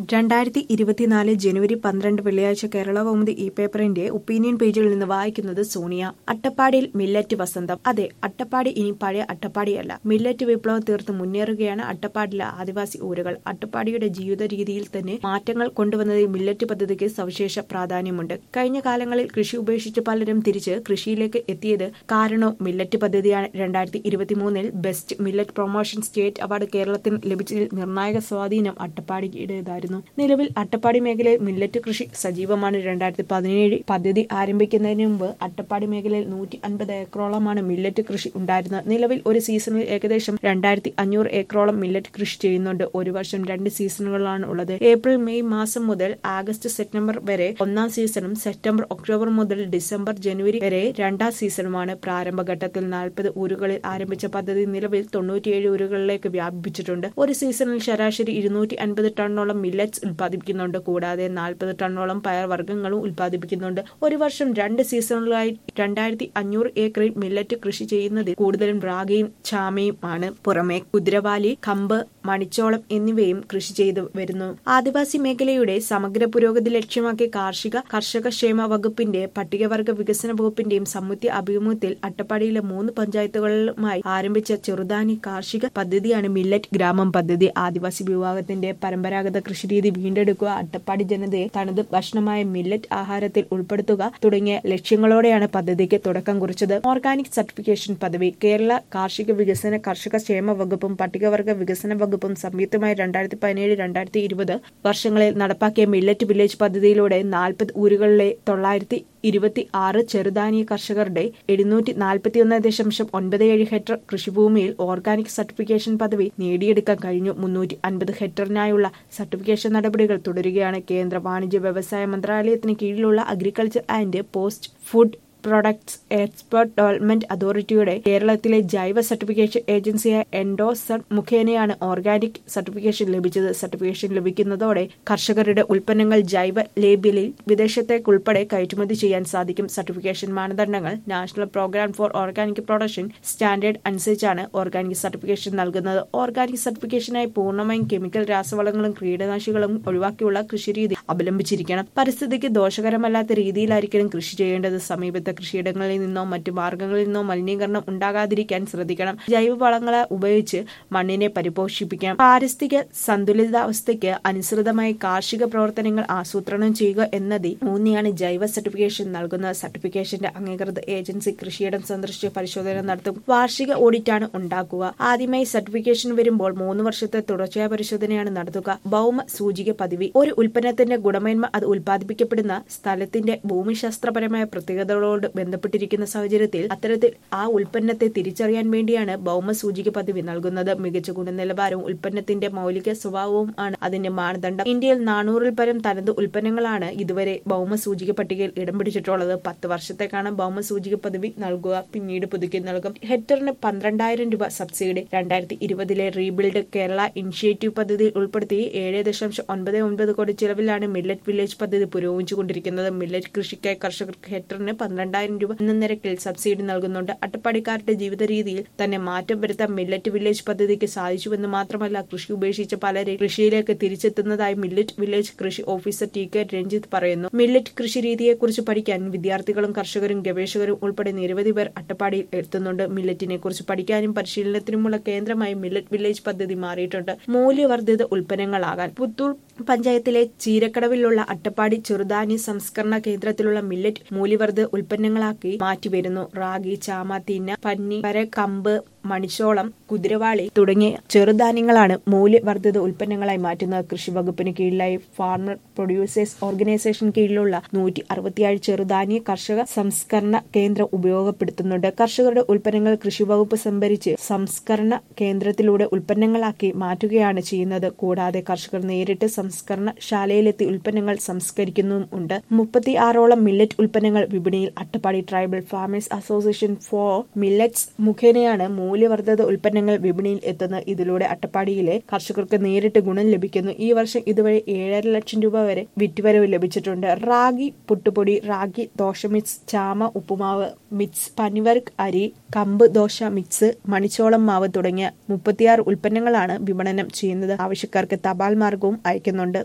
രണ്ടായിരത്തി ഇരുപത്തിനാല് ജനുവരി പന്ത്രണ്ട് വെള്ളിയാഴ്ച കേരള കൗമുദി ഇ പേപ്പറിന്റെ ഒപ്പീനിയൻ പേജിൽ നിന്ന് വായിക്കുന്നത് സോണിയ അട്ടപ്പാടിയിൽ മില്ലറ്റ് വസന്തം അതെ അട്ടപ്പാടി ഇനി പഴയ അട്ടപ്പാടിയല്ല മില്ലറ്റ് വിപ്ലവം തീർത്ത് മുന്നേറുകയാണ് അട്ടപ്പാടിലെ ആദിവാസി ഊരുകൾ അട്ടപ്പാടിയുടെ ജീവിത രീതിയിൽ തന്നെ മാറ്റങ്ങൾ കൊണ്ടുവന്നതിൽ മില്ലറ്റ് പദ്ധതിക്ക് സവിശേഷ പ്രാധാന്യമുണ്ട് കഴിഞ്ഞ കാലങ്ങളിൽ കൃഷി ഉപേക്ഷിച്ച് പലരും തിരിച്ച് കൃഷിയിലേക്ക് എത്തിയത് കാരണവും മില്ലറ്റ് പദ്ധതിയാണ് രണ്ടായിരത്തി ഇരുപത്തിമൂന്നിൽ best millet promotion state award കേരളത്തിന് ലഭിച്ചതിൽ നിർണായക സ്വാധീനം അട്ടപ്പാടിയുടേതായിരുന്നു നിലവിൽ അട്ടപ്പാടി മേഖലയിൽ മില്ലറ്റ് കൃഷി സജീവമാണ് രണ്ടായിരത്തി പതിനേഴ് പദ്ധതി ആരംഭിക്കുന്നതിന് മുമ്പ് അട്ടപ്പാടി മേഖലയിൽ നൂറ്റി അൻപത് ഏക്കറോളമാണ് മില്ലറ്റ് കൃഷി ഉണ്ടായിരുന്നത് നിലവിൽ ഒരു സീസണിൽ ഏകദേശം രണ്ടായിരത്തി അഞ്ഞൂറ് ഏക്കറോളം മില്ലറ്റ് കൃഷി ചെയ്യുന്നുണ്ട് ഒരു വർഷം രണ്ട് സീസണുകളാണ് ഉള്ളത് ഏപ്രിൽ മെയ് മാസം മുതൽ ആഗസ്റ്റ് സെപ്റ്റംബർ വരെ ഒന്നാം സീസണും സെപ്റ്റംബർ ഒക്ടോബർ മുതൽ ഡിസംബർ ജനുവരി വരെ രണ്ടാം സീസണുമാണ് പ്രാരംഭഘട്ടത്തിൽ നാൽപ്പത് ഊരുകളിൽ ആരംഭിച്ച പദ്ധതി നിലവിൽ തൊണ്ണൂറ്റിയേഴ് ഊരുകളിലേക്ക് വ്യാപിപ്പിച്ചിട്ടുണ്ട് ഒരു സീസണിൽ ശരാശരി ഇരുന്നൂറ്റി അൻപത് ടണ്ണോളം മില്ലറ്റ്സ് ഉൽപ്പാദിപ്പിക്കുന്നുണ്ട് കൂടാതെ നാൽപ്പത് ടണ്ണോളം പയർവർഗ്ഗങ്ങളും ഉൽപ്പാദിപ്പിക്കുന്നുണ്ട് ഒരു വർഷം രണ്ട് സീസണുകളായി രണ്ടായിരത്തി അഞ്ഞൂറ് ഏക്കറിൽ മില്ലറ്റ് കൃഷി ചെയ്യുന്നതിൽ കൂടുതലും റാഗിയും ചാമയും ആണ് പുറമെ കുതിരവാലി കമ്പ് മണിച്ചോളം എന്നിവയും കൃഷി ചെയ്തു വരുന്നു ആദിവാസി മേഖലയുടെ സമഗ്ര പുരോഗതി ലക്ഷ്യമാക്കി കാർഷിക കർഷക ക്ഷേമ വകുപ്പിന്റെ പട്ടികവർഗ വികസന വകുപ്പിന്റെയും സംയുക്ത അഭിമുഖത്തിൽ അട്ടപ്പാടിയിലെ മൂന്ന് പഞ്ചായത്തുകളുമായി ആരംഭിച്ച ചെറുതാനി കാർഷിക പദ്ധതിയാണ് മില്ലറ്റ് ഗ്രാമം പദ്ധതി ആദിവാസി വിഭാഗത്തിന്റെ പരമ്പരാഗത കൃഷിരീതി വീണ്ടെടുക്കുക അട്ടപ്പാടി ജനതയെ തനത് ഭക്ഷണമായ മില്ലറ്റ് ആഹാരത്തിൽ ഉൾപ്പെടുത്തുക തുടങ്ങിയ ലക്ഷ്യങ്ങളോടെയാണ് പദ്ധതിക്ക് തുടക്കം കുറിച്ചത് ഓർഗാനിക് സർട്ടിഫിക്കേഷൻ പദവി കേരള കാർഷിക വികസന കർഷക ക്ഷേമ വകുപ്പും പട്ടികവർഗ വികസന വകുപ്പും സംയുക്തമായി രണ്ടായിരത്തി പതിനേഴ് രണ്ടായിരത്തി ഇരുപത് വർഷങ്ങളിൽ നടപ്പാക്കിയ മില്ലറ്റ് വില്ലേജ് പദ്ധതിയിലൂടെ നാൽപ്പത് ഊരുകളിലെ തൊള്ളായിരത്തി ഇരുപത്തി ആറ് ചെറുധാന്യ കർഷകരുടെ എഴുന്നൂറ്റി നാൽപ്പത്തിയൊന്ന് ദശാംശം ഒൻപത് ഏഴ് ഹെക്ടർ കൃഷിഭൂമിയിൽ ഓർഗാനിക് സർട്ടിഫിക്കേഷൻ പദവി നേടിയെടുക്കാൻ കഴിഞ്ഞു മുന്നൂറ്റി അൻപത് ഹെക്ടറിനായുള്ള സർട്ടിഫിക്കേഷൻ നടപടികൾ തുടരുകയാണ് കേന്ദ്ര വാണിജ്യ വ്യവസായ മന്ത്രാലയത്തിന് കീഴിലുള്ള agriculture and post food products expert development അതോറിറ്റിയുടെ കേരളത്തിലെ ജൈവ സർട്ടിഫിക്കേഷൻ ഏജൻസിയായ എൻഡോസൺ മുഖേനയാണ് ഓർഗാനിക് സർട്ടിഫിക്കേഷൻ ലഭിച്ചത് സർട്ടിഫിക്കേഷൻ ലഭിക്കുന്നതോടെ കർഷകരുടെ ഉൽപ്പന്നങ്ങൾ ജൈവ ലേബലിൽ വിദേശത്തേക്കുൾപ്പെടെ കയറ്റുമതി ചെയ്യാൻ സാധിക്കും സർട്ടിഫിക്കേഷൻ മാനദണ്ഡങ്ങൾ national program for organic production standard അനുസരിച്ചാണ് ഓർഗാനിക് സർട്ടിഫിക്കേഷൻ നൽകുന്നത് ഓർഗാനിക് സർട്ടിഫിക്കേഷനായി പൂർണ്ണമായും കെമിക്കൽ രാസവളങ്ങളും കീടനാശികളും ഒഴിവാക്കിയുള്ള കൃഷിരീതി അവലംബിച്ചിരിക്കണം പരിസ്ഥിതിക്ക് ദോഷകരമല്ലാത്ത രീതിയിലായിരിക്കണം കൃഷി ചെയ്യേണ്ടത് സമീപത്തെ കൃഷിയിടങ്ങളിൽ നിന്നോ മറ്റു മാർഗങ്ങളിൽ നിന്നോ മലിനീകരണം ഉണ്ടാകാതിരിക്കാൻ ശ്രദ്ധിക്കണം ജൈവ വളങ്ങളെ ഉപയോഗിച്ച് മണ്ണിനെ പരിപോഷിപ്പിക്കണം പാരിസ്ഥിതിക സന്തുലിതാവസ്ഥയ്ക്ക് അനുസൃതമായി കാർഷിക പ്രവർത്തനങ്ങൾ ആസൂത്രണം ചെയ്യുക എന്നതിൽ ഊന്നിയാണ് ജൈവ സർട്ടിഫിക്കേഷൻ നൽകുന്നത് സർട്ടിഫിക്കേഷന്റെ അംഗീകൃത ഏജൻസി കൃഷിയിടം സന്ദർശിച്ച് പരിശോധന നടത്തും വാർഷിക ഓഡിറ്റാണ് ഉണ്ടാക്കുക ആദ്യമായി സർട്ടിഫിക്കേഷൻ വരുമ്പോൾ മൂന്ന് വർഷത്തെ തുടർച്ചയായ പരിശോധനയാണ് നടത്തുക ഭൗമ സൂചിക പദവി ഒരു ഉൽപ്പന്നത്തിന്റെ ഗുണമേന്മ അത് ഉൽപ്പാദിപ്പിക്കപ്പെടുന്ന സ്ഥലത്തിന്റെ ഭൂമിശാസ്ത്രപരമായ പ്രത്യേകതകളോട് ബന്ധപ്പെട്ടിരിക്കുന്ന സാഹചര്യത്തിൽ അത്തരത്തിൽ ആ ഉൽപ്പന്നത്തെ തിരിച്ചറിയാൻ വേണ്ടിയാണ് ഭൗമ സൂചിക പദവി നൽകുന്നത് മികച്ച ഗുണനിലവാരവും ഉൽപ്പന്നത്തിന്റെ മൗലിക സ്വഭാവവും ആണ് അതിന്റെ മാനദണ്ഡം ഇന്ത്യയിൽ നാനൂറിൽ പരം തനത് ഉൽപ്പന്നങ്ങളാണ് ഇതുവരെ ഭൗമ സൂചിക പട്ടികയിൽ ഇടം പിടിച്ചിട്ടുള്ളത് പത്ത് വർഷത്തേക്കാണ് ഭൗമ സൂചിക പദവി നൽകുക പിന്നീട് പുതുക്കി നൽകും ഹെക്ടറിന് പന്ത്രണ്ടായിരം രൂപ സബ്സിഡി രണ്ടായിരത്തി ഇരുപതിലെ റീബിൽഡ് കേരള ഇനിഷ്യേറ്റീവ് പദ്ധതിയിൽ ഉൾപ്പെടുത്തി ഏഴ് ദശാംശം ഒൻപത് ഒൻപത് കോടി ചിലവിലാണ് മില്ലറ്റ് വില്ലേജ് പദ്ധതി പുരോഗമിച്ചുകൊണ്ടിരിക്കുന്നത് മില്ലറ്റ് കൃഷിക്കായി കർഷകർക്ക് ഹെക്ടറിന് പന്ത്രണ്ടായിരം രൂപ എന്ന നിരക്കിൽ സബ്സിഡി നൽകുന്നുണ്ട് അട്ടപ്പാടിക്കാരുടെ ജീവിത രീതിയിൽ തന്നെ മാറ്റം വരുത്താൻ മില്ലറ്റ് വില്ലേജ് പദ്ധതിക്ക് സാധിച്ചുവെന്ന് മാത്രമല്ല കൃഷി ഉപേക്ഷിച്ച പലരെ കൃഷിയിലേക്ക് തിരിച്ചെത്തുന്നതായി മില്ലറ്റ് വില്ലേജ് കൃഷി ഓഫീസർ ടി കെ രഞ്ജിത്ത് പറയുന്നു മില്ലറ്റ് കൃഷി രീതിയെക്കുറിച്ച് പഠിക്കാൻ വിദ്യാർത്ഥികളും കർഷകരും ഗവേഷകരും ഉൾപ്പെടെ നിരവധി പേർ അട്ടപ്പാടിയിൽ എത്തുന്നുണ്ട് മില്ലറ്റിനെ കുറിച്ച് പഠിക്കാനും പരിശീലനത്തിനുമുള്ള കേന്ദ്രമായി മില്ലറ്റ് വില്ലേജ് പദ്ധതി മാറിയിട്ടുണ്ട് മൂല്യവർദ്ധിത ഉൽപ്പന്നങ്ങളാകാൻ പുത്തൂർ പഞ്ചായത്തിലെ ചീരക്കടവിലുള്ള അട്ടപ്പാടി ചെറുധാന്യ സംസ്കരണ കേന്ദ്രത്തിലുള്ള മില്ലറ്റ് മൂല്യവർദ്ധിത ഉൽപ്പന്നങ്ങളാക്കി മാറ്റിവരുന്നു റാഗി ചാമ തിന്ന പന്നി വര കമ്പ് മണിച്ചോളം കുതിരവാളി തുടങ്ങിയ ചെറുധാന്യങ്ങളാണ് മൂല്യവർദ്ധിത ഉൽപ്പന്നങ്ങളായി മാറ്റുന്നത് കൃഷി വകുപ്പിന് കീഴിലായി ഫാർമർ പ്രൊഡ്യൂസേഴ്സ് ഓർഗനൈസേഷൻ കീഴിലുള്ള നൂറ്റി അറുപത്തിയേഴ് ചെറുധാന്യ കർഷക സംസ്കരണ കേന്ദ്രം ഉപയോഗപ്പെടുത്തുന്നുണ്ട് കർഷകരുടെ ഉൽപ്പന്നങ്ങൾ കൃഷി വകുപ്പ് സംഭരിച്ച് സംസ്കരണ കേന്ദ്രത്തിലൂടെ ഉൽപ്പന്നങ്ങളാക്കി മാറ്റുകയാണ് ചെയ്യുന്നത് കൂടാതെ കർഷകർ നേരിട്ട് സംസ്കരണ ശാലയിലെത്തി ഉൽപ്പന്നങ്ങൾ സംസ്കരിക്കുന്നതും ഉണ്ട് മുപ്പത്തി ആറോളം മില്ലറ്റ് ഉൽപ്പന്നങ്ങൾ വിപണിയിൽ Attappadi tribal farmers association for millets മുഖേനയാണ് മൂല്യവർദ്ധിത ഉൽപ്പന്നങ്ങൾ വിപണിയിൽ എത്തുന്നത് ഇതിലൂടെ അട്ടപ്പാടിയിലെ കർഷകർക്ക് നേരിട്ട് ഗുണം ലഭിക്കുന്നു ഈ വർഷം ഇതുവരെ ഏഴര ലക്ഷം രൂപ വരെ വിറ്റുവരവ് ലഭിച്ചിട്ടുണ്ട് റാഗി പുട്ടുപൊടി റാഗി ദോശ മിക്സ് ചാമ ഉപ്പുമാവ് മിക്സ് പനിവർഗ് അരി കമ്പ് ദോശ മിക്സ് മണിച്ചോളം മാവ് തുടങ്ങിയ മുപ്പത്തിയാറ് ഉൽപ്പന്നങ്ങളാണ് വിപണനം ചെയ്യുന്നത് ആവശ്യക്കാർക്ക് തപാൽ മാർഗവും അയക്കുന്നുണ്ട്